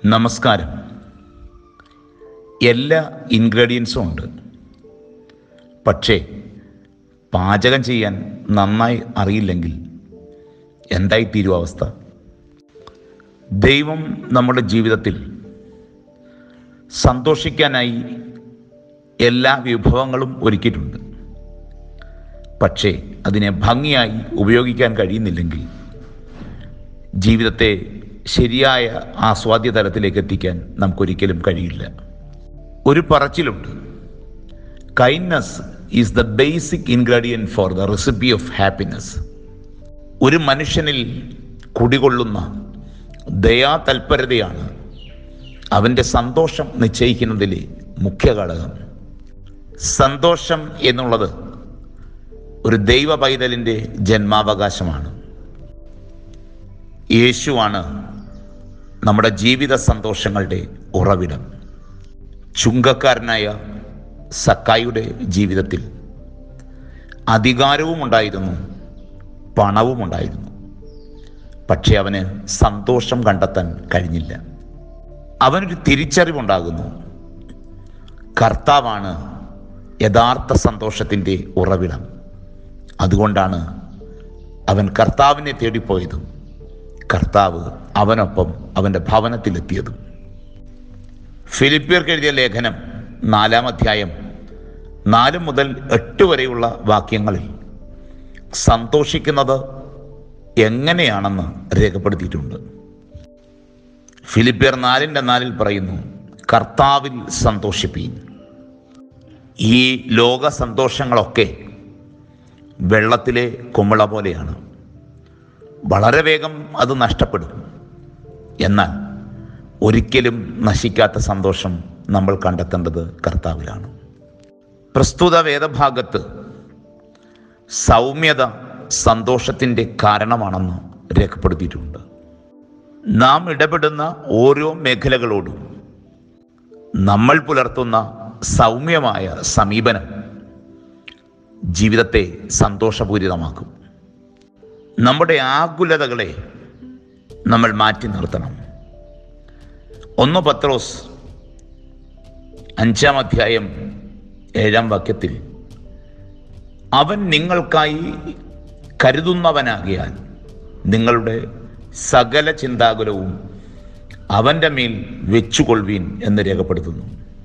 നമസ്കാരം എല്ലാ ഇൻഗ്രീഡിയൻസും ഉണ്ട് പക്ഷേ പാചകം ചെയ്യാൻ നന്നായി അറിയില്ലെങ്കിൽ എന്തായിത്തീരും അവസ്ഥ ദൈവം നമ്മുടെ ജീവിതത്തിൽ സന്തോഷിക്കാനായി എല്ലാ വിഭവങ്ങളും ഒരുക്കിയിട്ടുണ്ട് പക്ഷേ അതിനെ ഭംഗിയായി ഉപയോഗിക്കാൻ കഴിയുന്നില്ലെങ്കിൽ ജീവിതത്തെ ശരിയായ ആസ്വാദ്യ തലത്തിലേക്ക് എത്തിക്കാൻ നമുക്കൊരിക്കലും കഴിയില്ല ഒരു പറച്ചിലുണ്ട് kindness is the basic ingredient for the recipe of happiness ഒരു മനുഷ്യനിൽ കുടികൊള്ളുന്ന ദയാതൽപരതയാണ് അവൻ്റെ സന്തോഷം നിശ്ചയിക്കുന്നതിലെ മുഖ്യ ഘടകം സന്തോഷം എന്നുള്ളത് ഒരു ദൈവ പൈതലിൻ്റെ ജന്മാവകാശമാണ് യേശുവാണ് നമ്മുടെ ജീവിത സന്തോഷങ്ങളുടെ ഉറവിടം ചുങ്കക്കാരനായ സക്കായിയുടെ ജീവിതത്തിൽ അധികാരവും ഉണ്ടായിരുന്നു പണവും ഉണ്ടായിരുന്നു പക്ഷെ അവന് സന്തോഷം കണ്ടെത്താൻ കഴിഞ്ഞില്ല അവനൊരു തിരിച്ചറിവുണ്ടാകുന്നു കർത്താവാണ് യഥാർത്ഥ സന്തോഷത്തിൻ്റെ ഉറവിടം അതുകൊണ്ടാണ് അവൻ കർത്താവിനെ തേടിപ്പോയതും കർത്താവ് അവനൊപ്പം അവൻ്റെ ഭവനത്തിലെത്തിയതും ഫിലിപ്പിയർക്ക് എഴുതിയ ലേഖനം നാലാം അധ്യായം നാല് മുതൽ എട്ട് വരെയുള്ള വാക്യങ്ങളിൽ സന്തോഷിക്കുന്നത് എങ്ങനെയാണെന്ന് രേഖപ്പെടുത്തിയിട്ടുണ്ട് ഫിലിപ്പിയർ നാലിൻ്റെ നാലിൽ പറയുന്നു കർത്താവിൽ സന്തോഷിപ്പീൻ ഈ ലോക സന്തോഷങ്ങളൊക്കെ വെള്ളത്തിലെ കുമിള പോലെയാണ് വളരെ വേഗം അത് നഷ്ടപ്പെടും എന്നാൽ ഒരിക്കലും നശിക്കാത്ത സന്തോഷം നമ്മൾ കണ്ടെത്തേണ്ടത് കർത്താവിലാണ് പ്രസ്തുത വേദഭാഗത്ത് സൗമ്യത സന്തോഷത്തിൻ്റെ കാരണമാണെന്ന് രേഖപ്പെടുത്തിയിട്ടുണ്ട് നാം ഇടപെടുന്ന ഓരോ മേഖലകളോടും നമ്മൾ പുലർത്തുന്ന സൗമ്യമായ സമീപനം ജീവിതത്തെ സന്തോഷപൂരിതമാക്കും നമ്മുടെ ആകുലതകളെ നമ്മൾ മാറ്റി നിർത്തണം ഒന്ന് പത്രോസ് അഞ്ചാം അധ്യായം ഏഴാം വാക്യത്തിൽ അവൻ നിങ്ങൾക്കായി കരുതുന്നവനാകിയാൽ നിങ്ങളുടെ സകല ചിന്താകുലവും അവൻ്റെ മേൽ വെച്ചുകൊള്ളുവീൻ എന്ന് രേഖപ്പെടുത്തുന്നു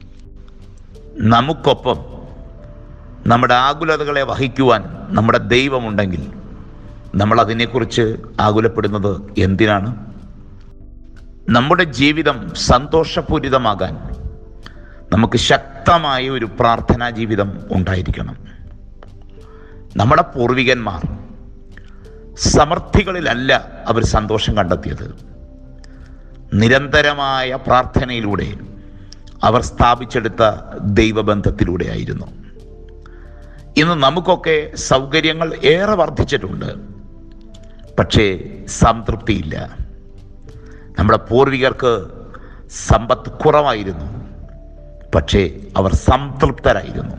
നമുക്കൊപ്പം നമ്മുടെ ആകുലതകളെ വഹിക്കുവാൻ നമ്മുടെ ദൈവമുണ്ടെങ്കിൽ നമ്മൾ അതിനെക്കുറിച്ച് ആകുലപ്പെടുന്നത് എന്തിനാണ് നമ്മുടെ ജീവിതം സന്തോഷപൂരിതമാകാൻ നമുക്ക് ശക്തമായ ഒരു പ്രാർത്ഥനാ ജീവിതം ഉണ്ടായിരിക്കണം നമ്മുടെ പൂർവികന്മാർ സമർത്ഥികളിലല്ല അവർ സന്തോഷം കണ്ടെത്തിയത് നിരന്തരമായ പ്രാർത്ഥനയിലൂടെ അവർ സ്ഥാപിച്ചെടുത്ത ദൈവബന്ധത്തിലൂടെയായിരുന്നു ഇന്ന് നമുക്കൊക്കെ സൗകര്യങ്ങൾ ഏറെ വർദ്ധിച്ചിട്ടുണ്ട് പക്ഷേ സംതൃപ്തിയില്ല നമ്മുടെ പൂർവികർക്ക് സമ്പത്ത് കുറവായിരുന്നു പക്ഷേ അവർ സംതൃപ്തരായിരുന്നു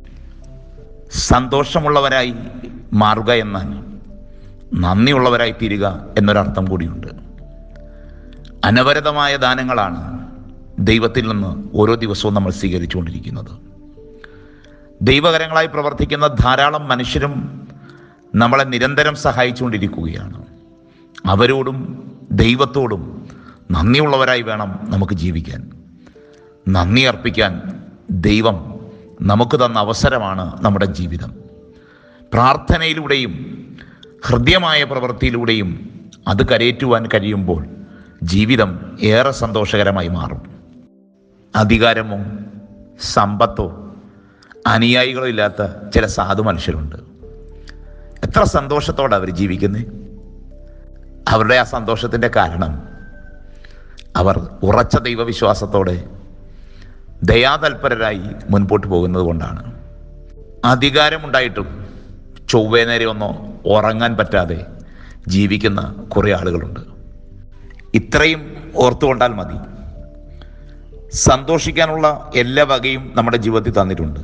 സന്തോഷമുള്ളവരായി മാറുക എന്നാൽ നന്ദിയുള്ളവരായി തീരുക എന്നൊരർത്ഥം കൂടിയുണ്ട് അനവരതമായ ദാനങ്ങളാണ് ദൈവത്തിൽ നിന്ന് ഓരോ ദിവസവും നമ്മൾ സ്വീകരിച്ചുകൊണ്ടിരിക്കുന്നത് ദൈവകരങ്ങളായി പ്രവർത്തിക്കുന്ന ധാരാളം മനുഷ്യരും നമ്മളെ നിരന്തരം സഹായിച്ചുകൊണ്ടിരിക്കുകയാണ് അവരോടും ദൈവത്തോടും നന്ദിയുള്ളവരായി വേണം നമുക്ക് ജീവിക്കാൻ നന്ദി അർപ്പിക്കാൻ ദൈവം നമുക്ക് തന്ന അവസരമാണ് നമ്മുടെ ജീവിതം പ്രാർത്ഥനയിലൂടെയും ഹൃദ്യമായ പ്രവൃത്തിയിലൂടെയും അത് കരയേറ്റുവാൻ കഴിയുമ്പോൾ ജീവിതം ഏറെ സന്തോഷകരമായി മാറും അധികാരമോ സമ്പത്തോ അനുയായികളോ ഇല്ലാത്ത ചില സാധു മനുഷ്യരുണ്ട് എത്ര സന്തോഷത്തോടെ അവർ ജീവിക്കുന്നത് അവരുടെ ആ സന്തോഷത്തിൻ്റെ കാരണം അവർ ഉറച്ച ദൈവവിശ്വാസത്തോടെ ദയാതൽപരരായി മുൻപോട്ട് പോകുന്നത് കൊണ്ടാണ് അധികാരമുണ്ടായിട്ടും ചൊവ്വേ നേരെ ഒന്നോ ഉറങ്ങാൻ പറ്റാതെ ജീവിക്കുന്ന കുറേ ആളുകളുണ്ട് ഇത്രയും ഓർത്തുകൊണ്ടാൽ മതി സന്തോഷിക്കാനുള്ള എല്ലാ വകയും നമ്മുടെ ജീവിതത്തിൽ തന്നിട്ടുണ്ട്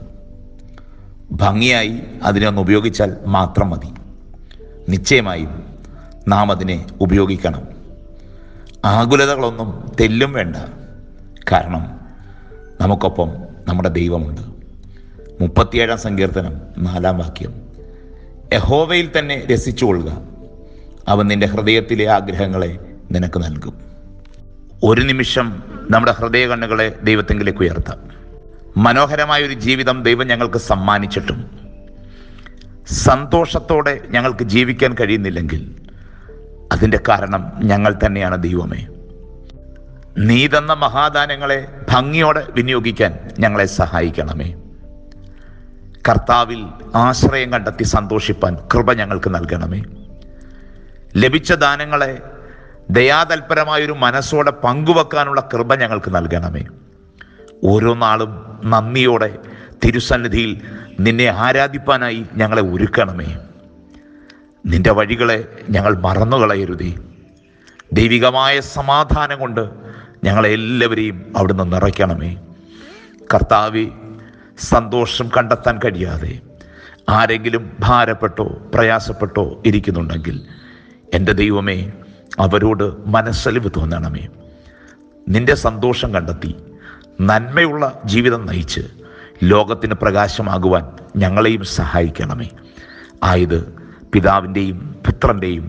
ഭംഗിയായി അതിനെ ഒന്ന് ഉപയോഗിച്ചാൽ മാത്രം മതി നിശ്ചയമായും നാം അതിനെ ഉപയോഗിക്കണം ആകുലതകളൊന്നും തെല്ലും വേണ്ട കാരണം നമുക്കൊപ്പം നമ്മുടെ ദൈവമുണ്ട് മുപ്പത്തിയേഴാം സങ്കീർത്തനം നാലാം വാക്യം യഹോവയിൽ തന്നെ രസിച്ചുകൊള്ളുക അവൻ നിന്റെ ഹൃദയത്തിലെ ആഗ്രഹങ്ങളെ നിനക്ക് നൽകും ഒരു നിമിഷം നമ്മുടെ ഹൃദയ കണ്ണുകളെ ദൈവത്തെങ്കിലേക്ക് ഉയർത്താം മനോഹരമായ ഒരു ജീവിതം ദൈവം ഞങ്ങൾക്ക് സമ്മാനിച്ചിട്ടും സന്തോഷത്തോടെ ഞങ്ങൾക്ക് ജീവിക്കാൻ കഴിയുന്നില്ലെങ്കിൽ അതിൻ്റെ കാരണം ഞങ്ങൾ തന്നെയാണ് ദൈവമേ നീ തന്ന മഹാദാനങ്ങളെ ഭംഗിയോടെ വിനിയോഗിക്കാൻ ഞങ്ങളെ സഹായിക്കണമേ കർത്താവിൽ ആശ്രയം കണ്ടെത്തി സന്തോഷിപ്പാൻ കൃപ ഞങ്ങൾക്ക് നൽകണമേ ലഭിച്ച ദാനങ്ങളെ ദയാതൽപരമായൊരു മനസ്സോടെ പങ്കുവെക്കാനുള്ള കൃപ ഞങ്ങൾക്ക് നൽകണമേ ഓരോ നാളും നന്ദിയോടെ തിരുസന്നിധിയിൽ നിന്നെ ആരാധിപ്പാനായി ഞങ്ങളെ ഒരുക്കണമേ നിന്റെ വഴികളെ ഞങ്ങൾ മറന്നുകളയരുതേ ദൈവികമായ സമാധാനം കൊണ്ട് ഞങ്ങളെ എല്ലാവരെയും അവിടുന്ന് നിറയ്ക്കണമേ കർത്താവെ സന്തോഷം കണ്ടെത്താൻ കഴിയാതെ ആരെങ്കിലും ഭാരപ്പെട്ടോ പ്രയാസപ്പെട്ടോ ഇരിക്കുന്നുണ്ടെങ്കിൽ എൻ്റെ ദൈവമേ അവരോട് മനസ്സലിവ് തോന്നണമേ നിന്റെ സന്തോഷം കണ്ടെത്തി നന്മയുള്ള ജീവിതം നയിച്ച് ലോകത്തിന് പ്രകാശമാകുവാൻ ഞങ്ങളെയും സഹായിക്കണമേ ആയത് പിതാവിൻ്റെയും പുത്രൻ്റെയും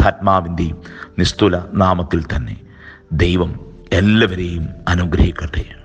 പരിശുദ്ധാത്മാവിൻ്റെയും നിസ്തുല നാമത്തിൽ തന്നെ ദൈവം എല്ലാവരെയും അനുഗ്രഹിക്കട്ടെ